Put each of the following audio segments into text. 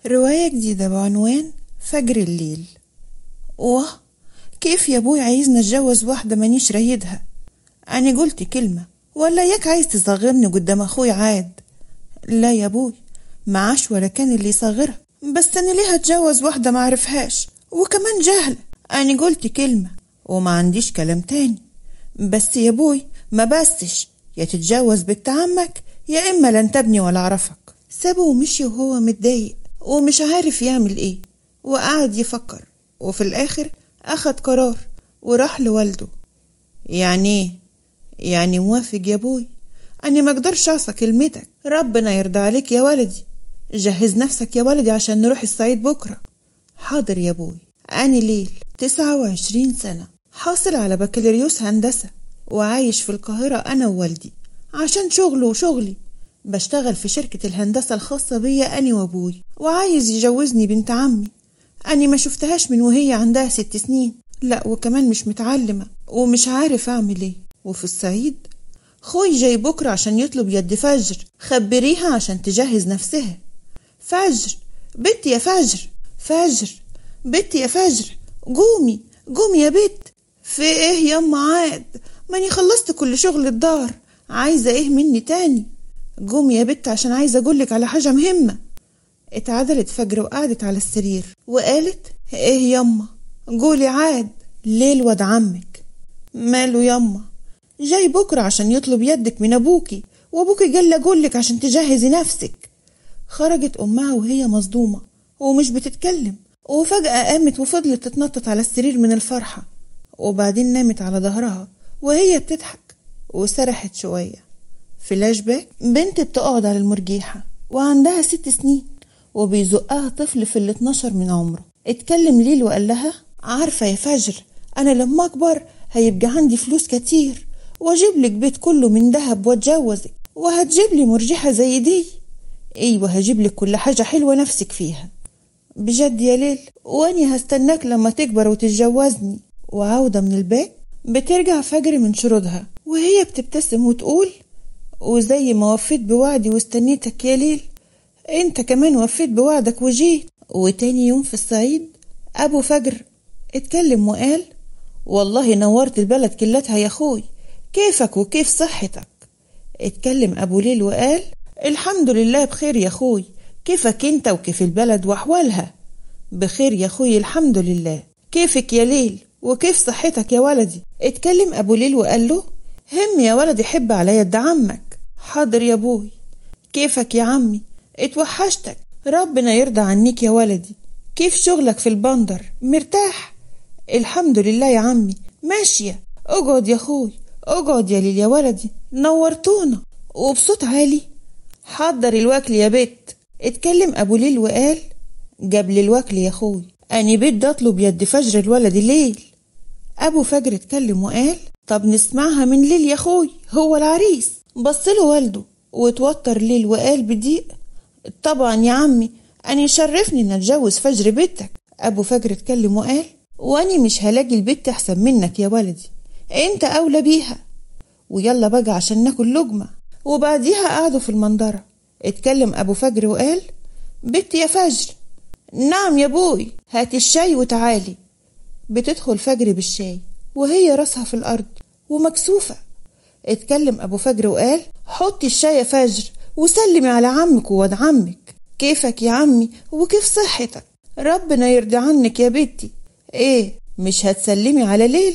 رواية جديدة بعنوان فجر الليل واه كيف يا ابوي عايزني اتجوز واحدة مانيش رايدها أنا قلت كلمة ولا ياك عايز تصغرني قدام أخوي عاد لا يا ابوي معاش ولا كان اللي يصغرها بس أنا ليه هتجوز واحدة معرفهاش وكمان جهل أنا قلت كلمة وما عنديش كلام تاني بس يا ابوي ما بسش يا تتجوز بنت عمك يا إما لن تبني ولا أعرفك سابه ومشي وهو متضايق ومش عارف يعمل ايه وقعد يفكر وفي الآخر أخد قرار وراح لوالده يعني ايه يعني موافق يا ابوي أنا ما اقدرش أعصى كلمتك ربنا يرضى عليك يا ولدي جهز نفسك يا ولدي عشان نروح الصعيد بكرة حاضر يا ابوي أنا ليل تسعة وعشرين سنة حاصل على بكالوريوس هندسة وعايش في القاهرة أنا ووالدي عشان شغله وشغلي بشتغل في شركة الهندسة الخاصة بيا أنا وأبوي وعايز يجوزني بنت عمي أني ما شفتهاش من وهي عندها ست سنين لا وكمان مش متعلمة ومش عارف أعمل إيه وفي الصعيد خوي جاي بكرة عشان يطلب يد فجر خبريها عشان تجهز نفسها فجر بنت يا فجر فجر بنت يا فجر قومي قومي يا بت في ايه ياما عاد ماني خلصت كل شغل الدار عايزة ايه مني تاني قومي يا بت عشان عايزة اقولك على حاجة مهمة اتعدلت فجر وقعدت على السرير وقالت ايه ياما قولي عاد ليه الواد عمك ماله ياما جاي بكرة عشان يطلب يدك من أبوكي وأبوكي قال لي أقولك عشان تجهزي نفسك خرجت أمها وهي مصدومة ومش بتتكلم وفجأة قامت وفضلت تتنطط على السرير من الفرحة وبعدين نامت على ظهرها وهي بتضحك وسرحت شوية فلاش باك بنت بتقعد على المرجيحة وعندها ست سنين وبيزقها طفل في ال 12 من عمره اتكلم ليل وقال لها عارفة يا فجر أنا لما أكبر هيبقى عندي فلوس كتير وأجيب لك بيت كله من دهب وأتجوزك وهتجيب لي مرجحة زي دي أيوة هجيب لك كل حاجة حلوة نفسك فيها بجد يا ليل وأني هستناك لما تكبر وتتجوزني وعودة من البيت بترجع فجر من شرودها وهي بتبتسم وتقول وزي ما وفيت بوعدي واستنيتك يا ليل انت كمان وفيت بوعدك وجيت وتاني يوم في الصعيد ابو فجر اتكلم وقال والله نورت البلد كلتها يا اخوي كيفك وكيف صحتك اتكلم ابو ليل وقال الحمد لله بخير يا اخوي كيفك انت وكيف البلد واحوالها بخير يا اخوي الحمد لله كيفك يا ليل وكيف صحتك يا ولدي اتكلم ابو ليل وقال له هم يا ولدي حب على يد عمك حاضر يا ابوي كيفك يا عمي اتوحشتك ربنا يرضى عنيك يا ولدي كيف شغلك في البندر مرتاح الحمد لله يا عمي ماشية اقعد يا اخوي اقعد يا ليل يا ولدي نورتونا وبصوت عالي حضر الوكل يا بت اتكلم ابو ليل وقال جاب لي الوكل يا اخوي اني بدي اطلب يد فجر الولد ليل ابو فجر اتكلم وقال طب نسمعها من ليل يا اخوي هو العريس بصله والده وتوتر ليل وقال بضيق طبعا يا عمي أنا يشرفني إن أتجوز فجر بنتك أبو فجر اتكلم وقال وأني مش هلاقي البت أحسن منك يا ولدي أنت أولى بيها ويلا بقى عشان ناكل لقمة وبعديها قعدوا في المنظرة اتكلم أبو فجر وقال بت يا فجر نعم يا بوي هات الشاي وتعالي بتدخل فجر بالشاي وهي راسها في الأرض ومكسوفة اتكلم أبو فجر وقال حطي الشاي يا فجر وسلمي على عمك وواد عمك كيفك يا عمي وكيف صحتك ربنا يرضي عنك يا بنتي ايه مش هتسلمي على ليل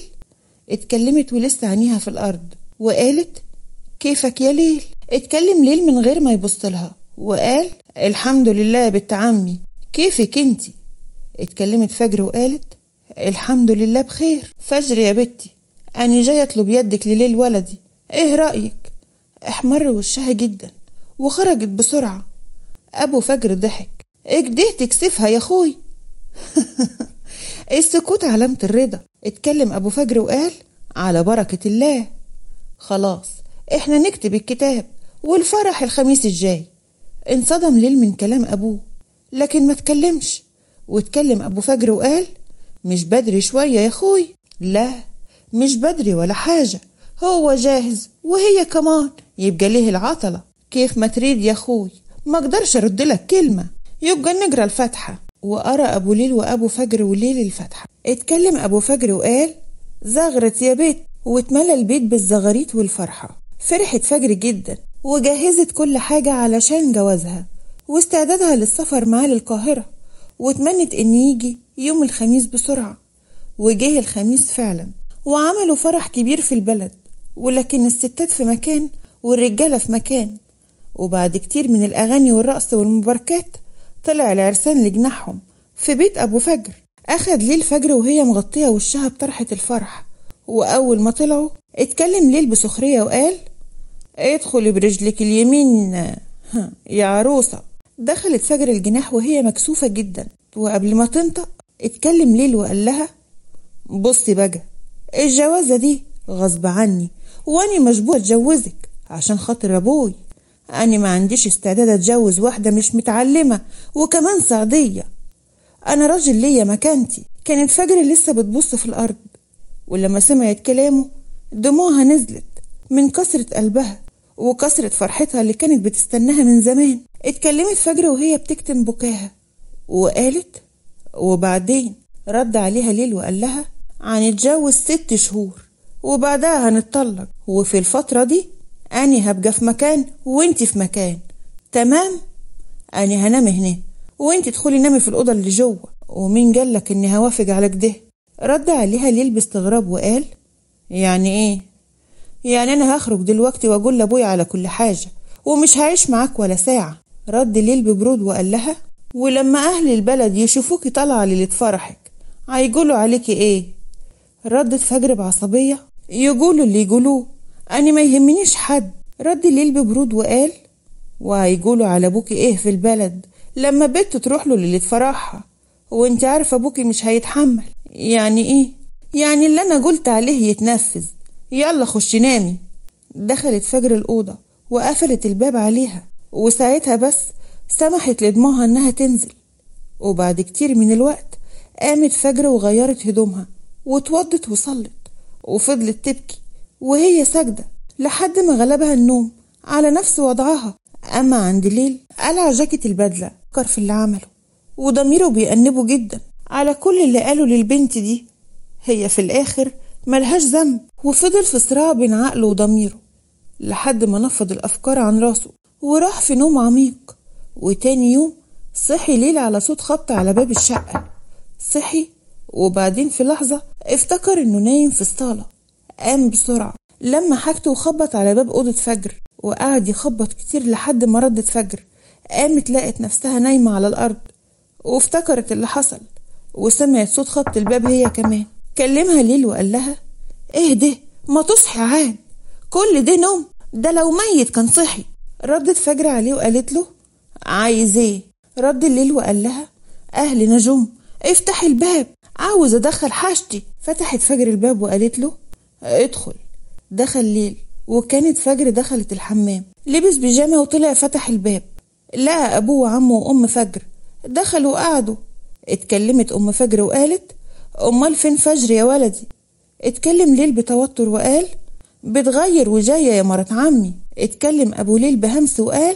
اتكلمت ولسه عينيها في الأرض وقالت كيفك يا ليل اتكلم ليل من غير ما يبص لها وقال الحمد لله يا بنت عمي كيفك انتي اتكلمت فجر وقالت الحمد لله بخير فجر يا بنتي أنا جاي أطلب يدك لليل ولدي إيه رأيك؟ احمر وشها جدا وخرجت بسرعة أبو فجر ضحك اكده تكسفها يا أخوي السكوت علامة الرضا اتكلم أبو فجر وقال على بركة الله خلاص احنا نكتب الكتاب والفرح الخميس الجاي انصدم ليل من كلام أبوه لكن ما تكلمش واتكلم أبو فجر وقال مش بدري شوية يا أخوي لا مش بدري ولا حاجة هو جاهز وهي كمان يبقى ليه العطلة كيف ما تريد يا أخوي ما أقدرش أرد لك كلمة يبقى نقرا الفاتحة وقرا أبو ليل وأبو فجر وليل الفاتحة اتكلم أبو فجر وقال زغرت يا بيت واتملى البيت بالزغاريت والفرحة فرحت فجر جدا وجهزت كل حاجة علشان جوازها واستعدادها للسفر معاه للقاهرة واتمنت إن يجي يوم الخميس بسرعة وجه الخميس فعلا وعملوا فرح كبير في البلد ولكن الستات في مكان والرجالة في مكان وبعد كتير من الأغاني والرقص والمباركات طلع العرسان لجناحهم في بيت أبو فجر أخد ليل فجر وهي مغطية وشها بطرحة الفرح وأول ما طلعوا اتكلم ليل بسخرية وقال ادخلي برجلك اليمين يا عروسة دخلت فجر الجناح وهي مكسوفة جدا وقبل ما تنطق اتكلم ليل وقال لها بصي بقى الجوازة دي غصب عني واني مجبور اتجوزك عشان خاطر ابوي أنا ما عنديش استعداد أتجوز واحدة مش متعلمة وكمان سعدية أنا راجل ليا مكانتي كانت فجر لسه بتبص في الأرض ولما سمعت كلامه دموعها نزلت من كسرة قلبها وكسرة فرحتها اللي كانت بتستناها من زمان اتكلمت فجر وهي بتكتم بكاها وقالت وبعدين رد عليها ليل وقال لها هنتجوز ست شهور وبعدها هنتطلق وفي الفترة دي أني هبقى في مكان وانت في مكان تمام أني هنام هنا وانت تدخلي نامي في الأوضة اللي جوه ومين قالك إني هوافق على كده رد عليها ليل باستغراب وقال يعني ايه يعني انا هخرج دلوقتي واقول لابويا على كل حاجة ومش هعيش معاك ولا ساعة رد ليل ببرود وقال لها ولما اهل البلد يشوفوكي طالعة ليلة فرحك هيقولوا عليكي ايه ردت فجر بعصبية يقولوا اللي يقولوه أنا ما يهمنيش حد رد الليل ببرود وقال وهيقولوا على أبوكي إيه في البلد لما بنته تروح له ليلة فرحها وانت عارفة أبوكي مش هيتحمل يعني إيه؟ يعني اللي أنا قلت عليه يتنفذ يلا خشي نامي دخلت فجر الأوضة وقفلت الباب عليها وساعتها بس سمحت لدموعها إنها تنزل وبعد كتير من الوقت قامت فجر وغيرت هدومها واتوضت وصلت وفضلت تبكي وهي ساجدة لحد ما غلبها النوم على نفس وضعها أما عند ليل قلع جاكيت البدلة فكر في اللي عمله وضميره بيأنبه جدا على كل اللي قاله للبنت دي هي في الآخر ملهاش ذنب وفضل في صراع بين عقله وضميره لحد ما نفض الأفكار عن راسه وراح في نوم عميق وتاني يوم صحي ليل على صوت خبط على باب الشقة صحي وبعدين في لحظة افتكر انه نايم في الصالة قام بسرعة لما حاجته وخبط على باب أوضة فجر وقعد يخبط كتير لحد ما ردت فجر قامت لقت نفسها نايمة على الأرض وافتكرت اللي حصل وسمعت صوت خبط الباب هي كمان كلمها ليل وقال لها ايه ده ما تصحي عاد كل ده نوم ده لو ميت كان صحي ردت فجر عليه وقالت له عايز ايه رد الليل وقال لها اهل نجوم افتح الباب عاوز ادخل حاجتي فتحت فجر الباب وقالت له ادخل دخل ليل وكانت فجر دخلت الحمام لبس بيجامه وطلع فتح الباب لقى ابوه وعمه وام فجر دخلوا وقعدوا اتكلمت ام فجر وقالت امال فين فجر يا ولدي اتكلم ليل بتوتر وقال بتغير وجاية يا مرات عمي اتكلم ابو ليل بهمس وقال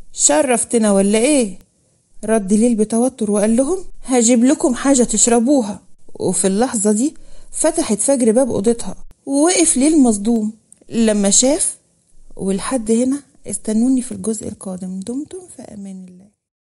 شرفتنا ولا ايه رد ليل بتوتر وقال لهم هجيب لكم حاجة تشربوها وفي اللحظة دي فتحت فجر باب أوضتها ووقف ليل مصدوم لما شاف ولحد هنا استنوني في الجزء القادم دمتم في أمان الله